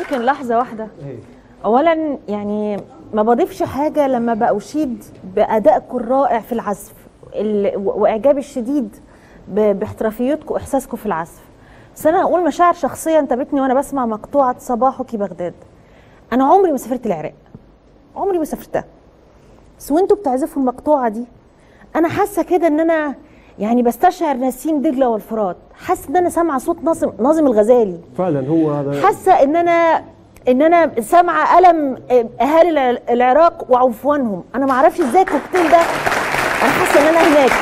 ممكن لحظه واحده اولا يعني ما بضيفش حاجه لما بأشيد بادائكم الرائع في العزف ال- و- واعجابي الشديد ب- باحترافيتكم واحساسكم في العزف بس انا هقول مشاعر شخصيه انتابتني وانا بسمع مقطوعه صباحك بغداد انا عمري ما سافرت العراق عمري ما سافرتها بس وانتوا بتعزفوا المقطوعه دي انا حاسه كده ان انا يعني بستشعر نسيم دجله والفرات حاسه ان انا سامعه صوت ناظم ناظم الغزالي فعلا هو هذا حاسه ان انا ان انا سامعه الم اهالي الع- العراق وعنفوانهم انا ما اعرفش ازاي الكوكتيل ده انا حاسه ان انا هناك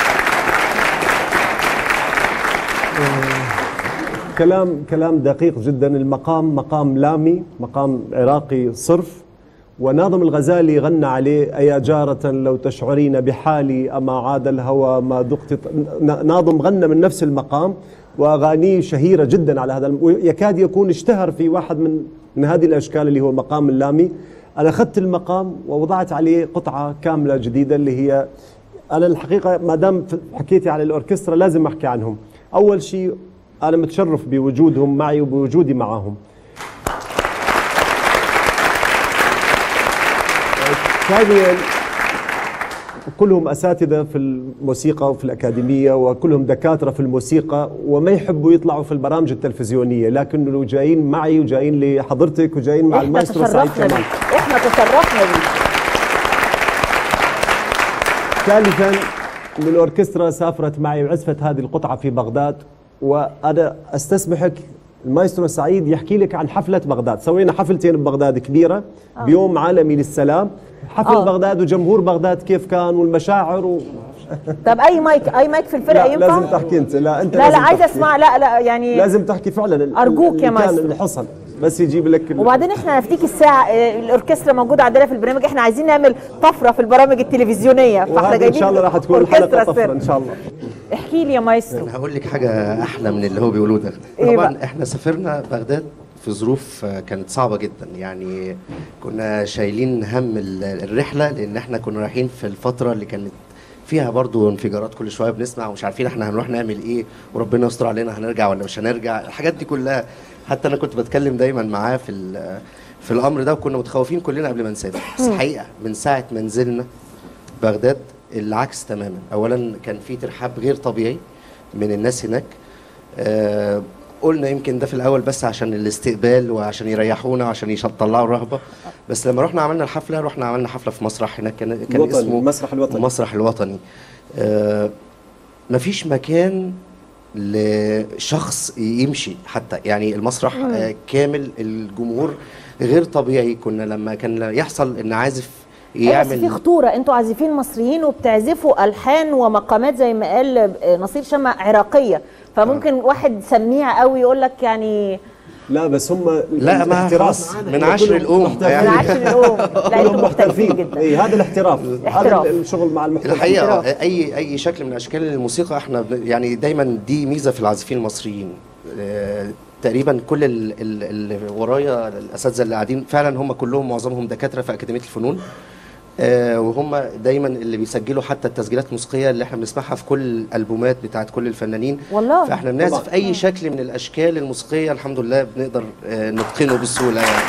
كلام كلام دقيق جدا المقام مقام لامي مقام عراقي صرف وناظم الغزالي غنى عليه أيا جارة لو تشعرين بحالي أما عاد الهوى ما ذقت ط- ن- ناظم غنى من نفس المقام وأغانيه شهيرة جدا على هذا الم- ويكاد يكون اشتهر في واحد من من هذه الأشكال اللي هو مقام اللامي أنا أخذت المقام ووضعت عليه قطعة كاملة جديدة اللي هي أنا الحقيقة ما دام ف- حكيتي على الأوركسترا لازم أحكي عنهم أول شيء أنا متشرف بوجودهم معي وبوجودي معهم ثانيا كلهم اساتذه في الموسيقى وفي الاكاديميه وكلهم دكاتره في الموسيقى وما يحبوا يطلعوا في البرامج التلفزيونيه لكنه جايين معي وجايين لحضرتك وجايين مع احنا المايسترو سعيد تشرفنا كمان بيه احنا تشرفنا بيه ثالثا من الاوركسترا سافرت معي وعزفت هذه القطعه في بغداد وانا استسمحك المايسترو سعيد يحكي لك عن حفله بغداد سوينا حفلتين ببغداد كبيره بيوم عالمي للسلام حفل آه. بغداد وجمهور بغداد كيف كان والمشاعر و... طب اي مايك اي مايك في الفرقه لا ينفع لازم تحكي انت لا انت لا لا لازم عايزه تحكي. اسمع لا لا يعني لازم تحكي فعلا ال- أرجوك اللي يا كان مايسترو. اللي حصل بس يجيب لك ال- وبعدين احنا نفتيك الساعه اه، الاوركسترا موجوده عندنا في البرنامج احنا عايزين نعمل طفره في البرامج التلفزيونيه فاحنا وهذه ان جايبين شاء الله راح تكون أوركسترا الحلقه طفره السر. ان شاء الله احكي لي يا مايسترو انا هقول لك حاجه احلى من اللي هو بيقولوه ده إيه طبعا بقى؟ احنا سافرنا بغداد في ظروف آه، كانت صعبه جدا يعني كنا شايلين هم ال- الرحله لان احنا كنا رايحين في الفتره اللي كانت فيها برضو انفجارات كل شويه بنسمع ومش عارفين احنا هنروح نعمل ايه وربنا يستر علينا هنرجع ولا مش هنرجع الحاجات دي كلها حتى انا كنت بتكلم دايما معاه في ال- في الامر ده وكنا متخوفين كلنا قبل ما نسافر بس حقيقه من ساعه ما نزلنا بغداد العكس تماما اولا كان في ترحاب غير طبيعي من الناس هناك آه قلنا يمكن ده في الاول بس عشان الاستقبال وعشان يريحونا وعشان يش- يطلعوا الرهبه بس لما رحنا عملنا الحفله رحنا عملنا حفله في مسرح هناك كان كان الوطني، اسمه المسرح الوطني. المسرح الوطني آه مفيش مكان لشخص يمشي حتى يعني المسرح آه كامل الجمهور غير طبيعي كنا لما كان يحصل ان عازف أيوة، بس في يعمل خطوره انتوا عازفين مصريين وبتعزفوا الحان ومقامات زي ما قال اه، نصير شمع عراقيه فممكن واحد سميع قوي يقول لك يعني لا بس هم لا ما الاحتراف. خلاص من عشر الأم من يعني عشر الأم لا كلهم انتوا محترفين محترفين جدا اي هذا الاحتراف احتراف. هذا الشغل مع المحترفين الحقيقه احتراف. آه، اي اي شكل من اشكال الموسيقى احنا بن- يعني دايما دي ميزه في العازفين المصريين آه، تقريبا كل ال- ال- اللي ورايا الاساتذه اللي قاعدين فعلا هم كلهم معظمهم دكاتره في اكاديميه الفنون آه، وهم دايما اللي بيسجلوا حتى التسجيلات الموسيقيه اللي احنا بنسمعها في كل الالبومات بتاعت كل الفنانين والله. فاحنا بنعزف طبعاً. اي شكل من الاشكال الموسيقيه الحمد لله بنقدر آه، نتقنه بسهوله يعني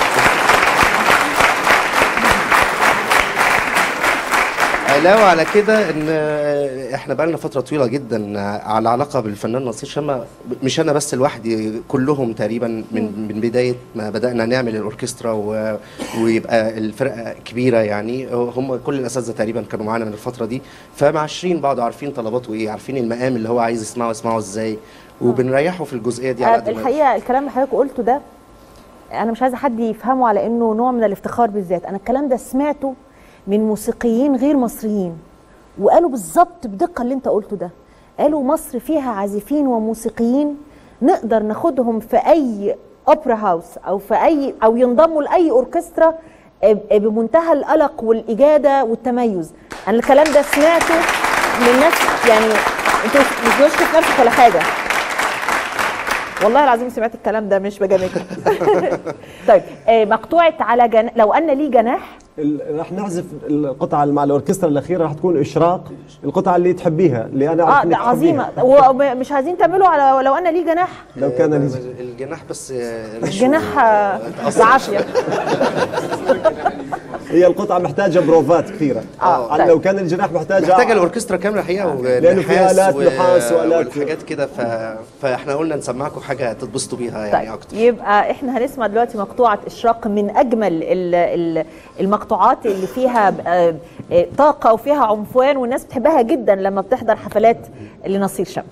علاوه على كده ان احنا بقالنا فتره طويله جدا على علاقه بالفنان نصير شما مش انا بس لوحدي كلهم تقريبا من من بدايه ما بدانا نعمل الاوركسترا و- ويبقى الفرقه كبيره يعني هم كل الاساتذه تقريبا كانوا معانا من الفتره دي فمعاشرين بعض عارفين طلباته ايه عارفين المقام اللي هو عايز يسمعه يسمعه ازاي وبنريحه في الجزئيه دي على قد ما نقدر. الحقيقه الكلام اللي حضرتك قلته ده انا مش عايزه حد يفهمه على انه نوع من الافتخار بالذات انا الكلام ده سمعته من موسيقيين غير مصريين وقالوا بالظبط بدقه اللي انت قلته ده قالوا مصر فيها عازفين وموسيقيين نقدر ناخدهم في اي اوبرا هاوس او في اي او ينضموا لاي اوركسترا ب- بمنتهى القلق والاجاده والتميز انا الكلام ده سمعته من ناس يعني انت مش مش بتشكر نفسك ولا حاجه والله العظيم سمعت الكلام ده مش بجاملك طيب آه، مقطوعه على جن... لو ان لي جناح ال- رح نعزف القطعه مع الاوركسترا الاخيره رح تكون اشراق القطعه اللي تحبيها اللي انا اه أعرف إنك ده تحبيها. عظيمه ومش عايزين تعملوا على لو انا ليه جناح لو كان لي الجناح بس آه، رشوة. الجناح آه، بعافيه هي القطعه محتاجه بروفات كثيره آه، عن طيب. لو كان الجناح محتاج محتاجه الاوركسترا كامله الحقيقه لأنه فيها آلات نحاس وآلات- والحاجات كده ف... فاحنا قلنا نسمعكم حاجه تتبسطوا بيها يعني طيب اكتر يبقى احنا هنسمع دلوقتي مقطوعه اشراق من اجمل ال- ال- المقطوعات اللي فيها آه، آه، طاقه وفيها عنفوان والناس بتحبها جدا لما بتحضر حفلات لنصير شمس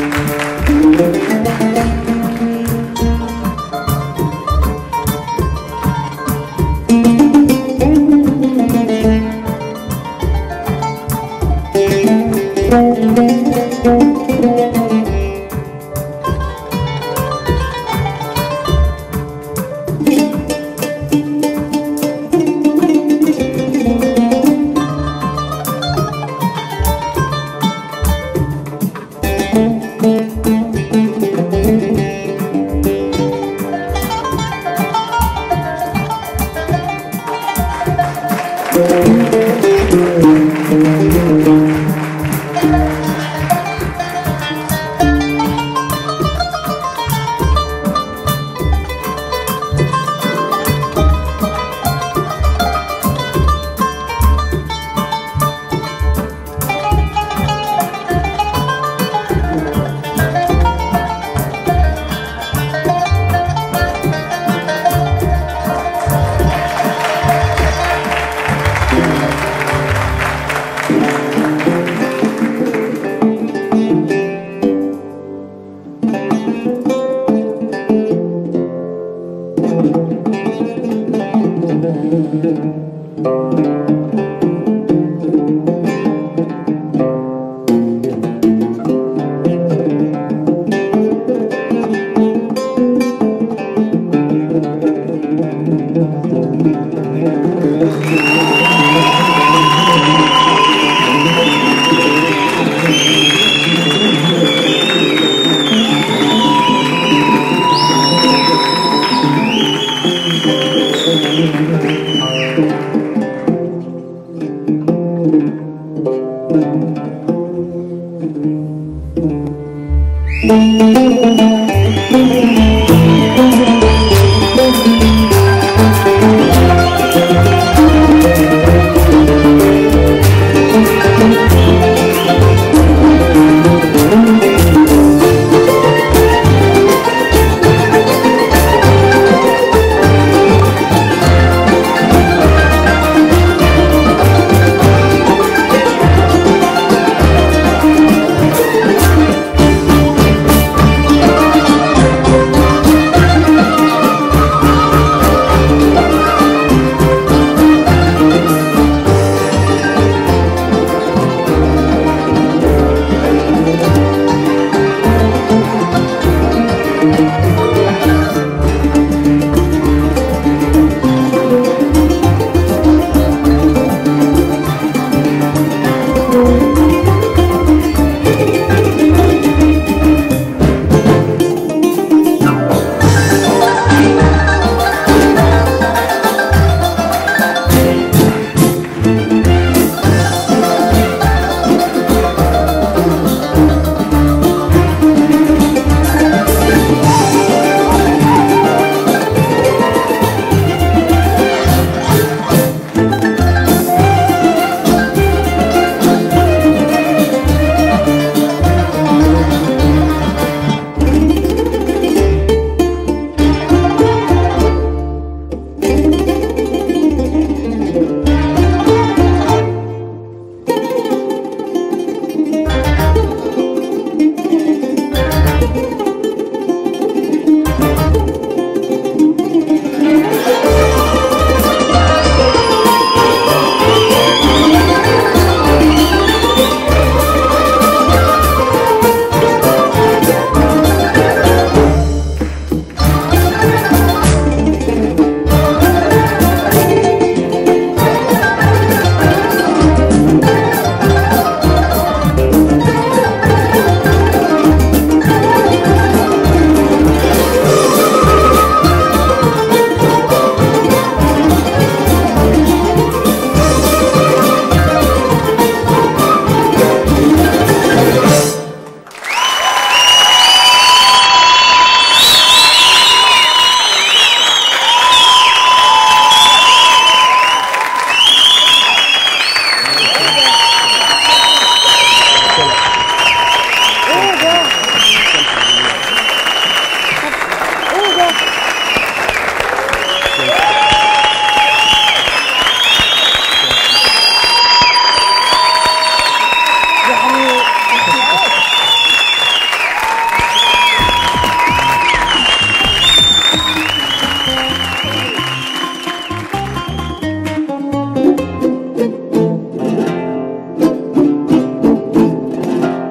Thank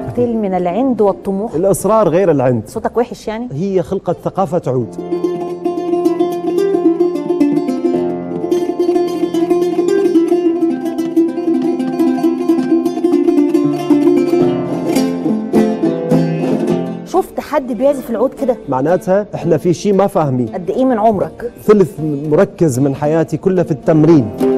كوكتيل من العند والطموح الإصرار غير العند صوتك وحش يعني هي خلقة ثقافة تعود شفت حد بيعزف العود كده معناتها احنا في شيء ما فاهمين قد ايه من عمرك ثلث مركز من حياتي كلها في التمرين